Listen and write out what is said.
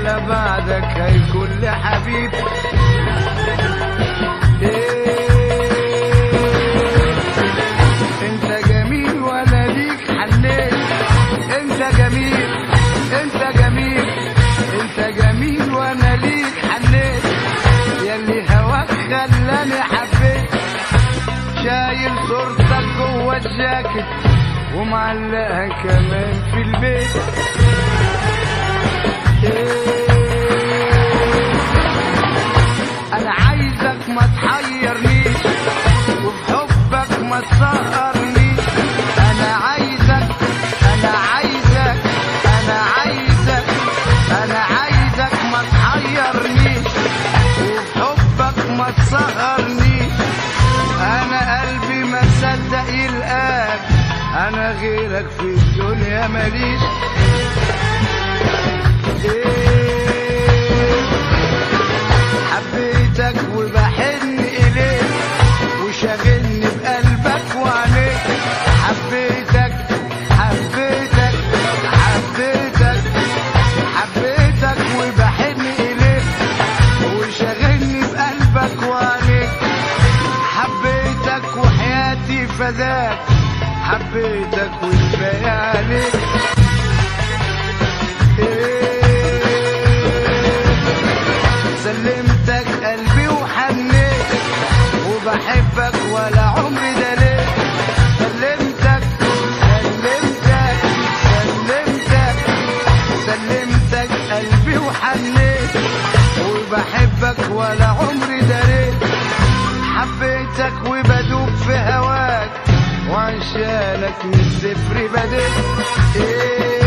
ولا بعدك هيكون لي حبيب إيه انت جميل ولا ليك حنيت انت جميل انت جميل انت جميل وانا ليك حنيت ياللي هواك خلاني حبيت شايل صورتك جوه الجاكيت ومعلقها كمان في البيت انا عايزك ما تحيرنيش وفي حبك ما تسهرنيش انا عايزك انا عايزك انا عايزك انا عايزك ما تحيرنيش وفي حبك ما تسهرنيش انا قلبي ما صدق يلقاك انا غيرك في الدنيا ماليش إيه حبيتك وبحن إليك وشاغلني بقلبك وعليك حبيتك حبيتك حبيتك حبيتك وبحن إليك وشاغلني بقلبك وعليك حبيتك وحياتي فداك حبيتك والباقي عليك إيه سلمتك قلبي وحنيت وبحبك ولا عمري دليت سلمتك سلمتك سلمتك سلمتك قلبي وحنيت وبحبك ولا عمري دريت حبيتك وبدوب في هواك وعشانك من الصفر بديت إيه